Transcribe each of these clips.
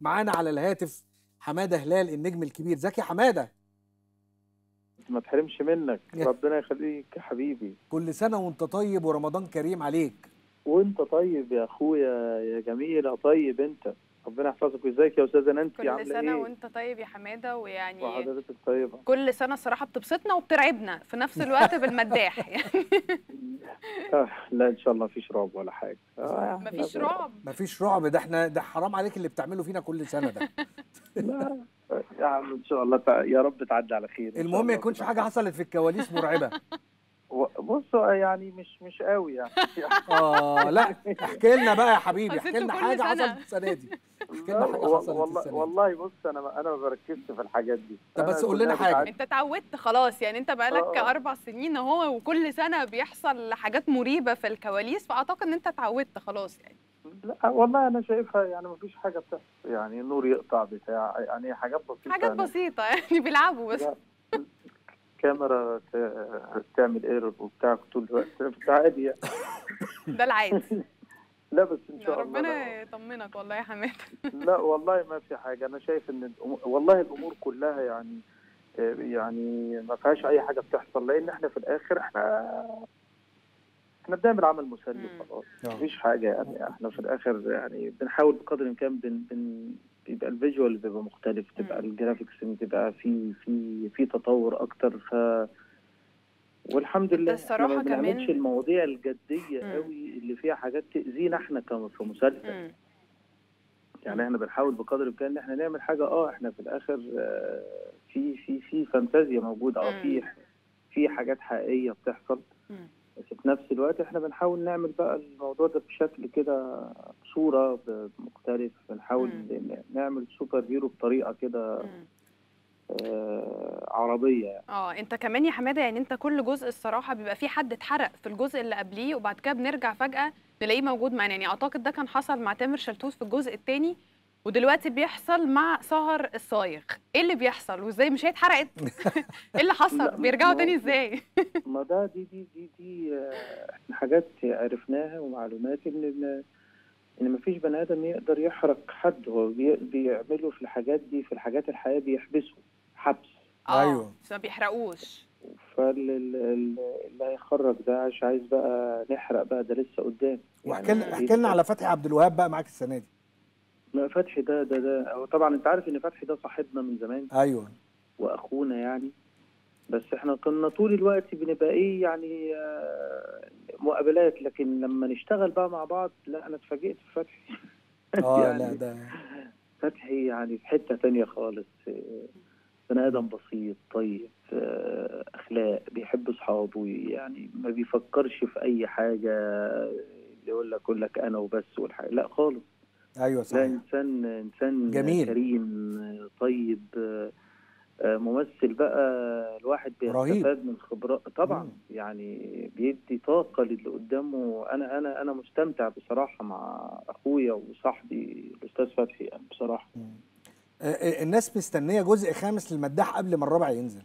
معانا على الهاتف حماده هلال النجم الكبير زكي حماده ما تحرمش منك يا. ربنا يخليك يا حبيبي كل سنه وانت طيب ورمضان كريم عليك وانت طيب يا اخويا يا جميلة طيب انت ربنا يحفظك وازيك يا استاذه نانسي كل عامله سنه ايه وانت طيب يا حماده ويعني وحضرتك طيبه كل سنه الصراحه بتبسطنا وبترعبنا في نفس الوقت بالمداح يعني آه لا ان شاء الله مفيش رعب ولا حاجه آه مفيش لا- رعب مفيش رعب ده احنا ده حرام عليك اللي بتعمله فينا كل سنه ده لا يا عم ان شاء الله تع- يا رب تعدي على خير إن شاء المهم ما الله. يكونش حاجه حصلت في الكواليس مرعبه و- بص آه، يعني مش مش قوي يعني اه لا احكي لنا بقى يا حبيبي بس احكي انتوا لنا كل حاجه سنة. حصلت السنه دي احكي لنا حاجه وال- حصلت والله السنه دي والله بص انا ما- انا ما بركزش في الحاجات دي طب أنا بس قول كلها لنا حاجة. بتعدي. انت اتعودت خلاص يعني انت بقالك آه. اربع سنين اهو وكل سنه بيحصل حاجات مريبه في الكواليس فاعتقد ان انت اتعودت خلاص يعني لا والله انا شايفها يعني ما فيش حاجه بتحصل يعني النور يقطع بتاع يعني حاجات بسيطه حاجات يعني. بسيطه يعني بيلعبوا بس لا. كاميرا ت- تعمل ايرور وبتاع طول الوقت بتاع عادي يعني. ده العادي لا بس ان شاء الله ربنا لا. يطمنك والله يا حماده لا والله ما في حاجه انا شايف ان الأمور والله الامور كلها يعني يعني ما فيهاش اي حاجه بتحصل لان احنا في الاخر احنا احنا بنعمل عمل مسلي مم. وخلاص آه. مفيش حاجه يعني احنا في الاخر يعني بنحاول بقدر الامكان بن بن بيبقى الفيجوال بيبقى مختلف تبقى مم. الجرافيكس بتبقى في في في تطور اكتر ف والحمد لله احنا الصراحة ما بنعملش كمان- المواضيع الجديه مم. قوي اللي فيها حاجات تاذينا احنا كم- كمسلسل مم. يعني احنا بنحاول بقدر الامكان ان احنا نعمل حاجه اه احنا في الاخر آه، في في في فانتازيا موجوده اه في في حاجات حقيقيه بتحصل مم. بس في نفس الوقت احنا بنحاول نعمل بقى الموضوع ده بشكل كده صوره ب- مختلف بنحاول مم. نعمل سوبر هيرو بطريقه كده مم. آه، عربيه يعني اه انت كمان يا حماده يعني انت كل جزء الصراحه بيبقى فيه حد اتحرق في الجزء اللي قبليه وبعد كده بنرجع فجاه نلاقيه موجود معانا يعني اعتقد ده كان حصل مع تامر شلتوت في الجزء الثاني ودلوقتي بيحصل مع سهر الصايغ ايه اللي بيحصل وازاي مش هي اتحرقت ايه اللي لا، حصل بيرجعوا ما- تاني ازاي ما ده دي دي دي دي آه، احنا حاجات عرفناها ومعلومات ان ان ان مفيش بني ادم يقدر يحرق حد هو بي- بيعملوا في الحاجات دي في الحاجات الحياه بيحبسوا حبس اه أيوة. بس ما بيحرقوش فاللي هيخرج ده عش عايز بقى نحرق بقى ده لسه قدام واحكي لنا مم. احكي لنا على فتحي عبد الوهاب بقى معاك السنه دي لا فتحي ده ده ده هو طبعا انت عارف ان فتحي ده صاحبنا من زمان ايوه واخونا يعني بس احنا كنا طول الوقت بنبقى ايه يعني آه، مقابلات لكن لما نشتغل بقى مع بعض لا انا اتفاجئت في فتحي اه يعني لا ده فتحي يعني في حتة تانية خالص آه، بني آدم بسيط طيب آه، أخلاق بيحب أصحابه يعني ما بيفكرش في أي حاجة يقول لك يقول لك أنا وبس والحاجة لا خالص ايوه لا صحيح إنسان إنسان جميل. كريم آه، طيب آه، آه، ممثل بقى الواحد رهيب. بيستفاد من خبرات طبعا مم. يعني بيدي طاقة للي قدامه أنا أنا أنا مستمتع بصراحة مع أخويا وصاحبي الأستاذ فتحي يعني بصراحة مم. آه، آه، الناس مستنيه جزء خامس للمداح قبل ما الرابع ينزل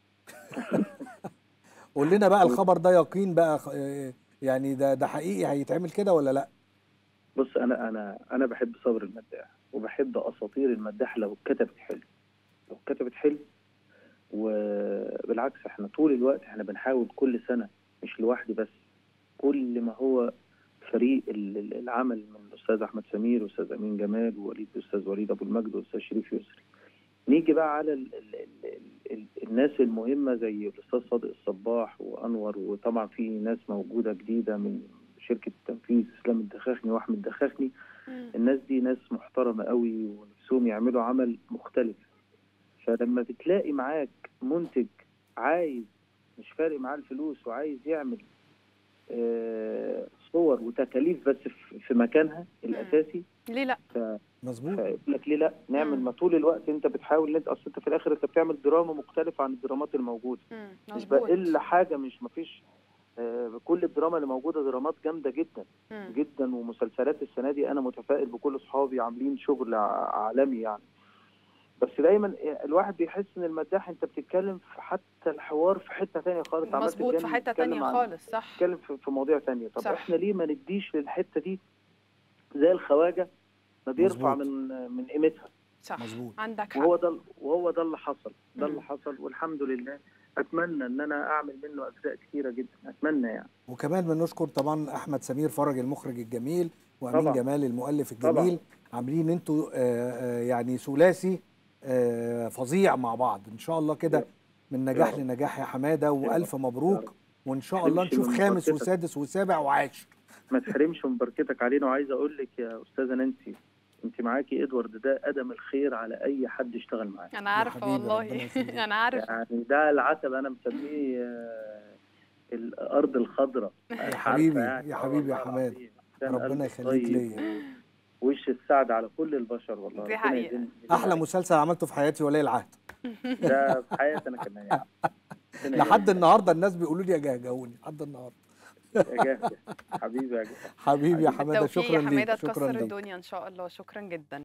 قول لنا بقى الخبر ده يقين بقى خ- آه، يعني ده ده حقيقي هيتعمل كده ولا لا بص انا انا انا بحب صبر المداح وبحب اساطير المداح لو اتكتبت حلو لو اتكتبت حلو وبالعكس احنا طول الوقت احنا بنحاول كل سنه مش لوحدي بس كل ما هو فريق ال- ال- العمل من الاستاذ احمد سمير واستاذ امين جمال ووليد الاستاذ وليد ابو المجد والاستاذ شريف يسري نيجي بقى على ال ال ال ال الناس المهمه زي الاستاذ صادق الصباح وانور وطبعا في ناس موجوده جديده من شركه التنفيذ اسلام الدخاخني واحمد الدخاخني مم. الناس دي ناس محترمه قوي ونفسهم يعملوا عمل مختلف فلما بتلاقي معاك منتج عايز مش فارق معاه الفلوس وعايز يعمل آه، صور وتكاليف بس في- في مكانها الاساسي ليه لا مظبوط فيقول لك ليه لا نعمل مم. ما طول الوقت انت بتحاول انت اصل انت في الاخر انت بتعمل دراما مختلفه عن الدرامات الموجوده مم. مش مظبوط بقل حاجه مش مفيش آه، كل الدراما اللي موجوده درامات جامده جدا مم. جدا ومسلسلات السنه دي انا متفائل بكل اصحابي عاملين شغل ع- عالمي يعني بس دايما الواحد بيحس ان المداح انت بتتكلم في حتى الحوار في حته تانية خالص عمال مظبوط في تتكلم- حته تتكلم تانية عن- خالص صح تتكلم في في مواضيع تانية طب صح. احنا ليه ما نديش للحته دي زي الخواجه ده بيرفع مظبوط. من من قيمتها صح مظبوط عندك حق وهو ده وهو ده اللي حصل ده مم. اللي حصل والحمد لله اتمنى ان انا اعمل منه اجزاء كتيره جدا اتمنى يعني وكمان بنشكر طبعا احمد سمير فرج المخرج الجميل وامين طبعا. جمال المؤلف طبعا. الجميل عاملين انتوا آه، آه، يعني ثلاثي آه، فظيع مع بعض ان شاء الله كده من نجاح رب. لنجاح يا حماده والف يا مبروك رب. وان شاء الله تحرمش نشوف من خامس بركتك. وسادس وسابع وعاشر ما تحرمش من بركتك علينا وعايز اقول لك يا استاذه نانسي انت معاكي ادوارد ده قدم الخير على اي حد اشتغل معاه انا عارفه حبيبي، ربنا والله يخليك. انا عارفه يعني ده العتب انا مسميه آه، الارض الخضراء يا حبيبي يا حبيبي يا حماد ربنا يخليك ليا وش السعد على كل البشر والله دي ربنا حقيقة. يديم- احلى مسلسل عملته في حياتي ولي العهد ده في حياتي انا كمان يعني ربنا لحد النهارده الناس بيقولوا لي يا جهجهوني لحد النهارده يا جاهز حبيبي يا جاهز حبيبي يا حبيبي. حماده بالتوفيق شكرا يا ليك حماده شكرا تكسر ليك الدنيا ان شاء الله شكرا جدا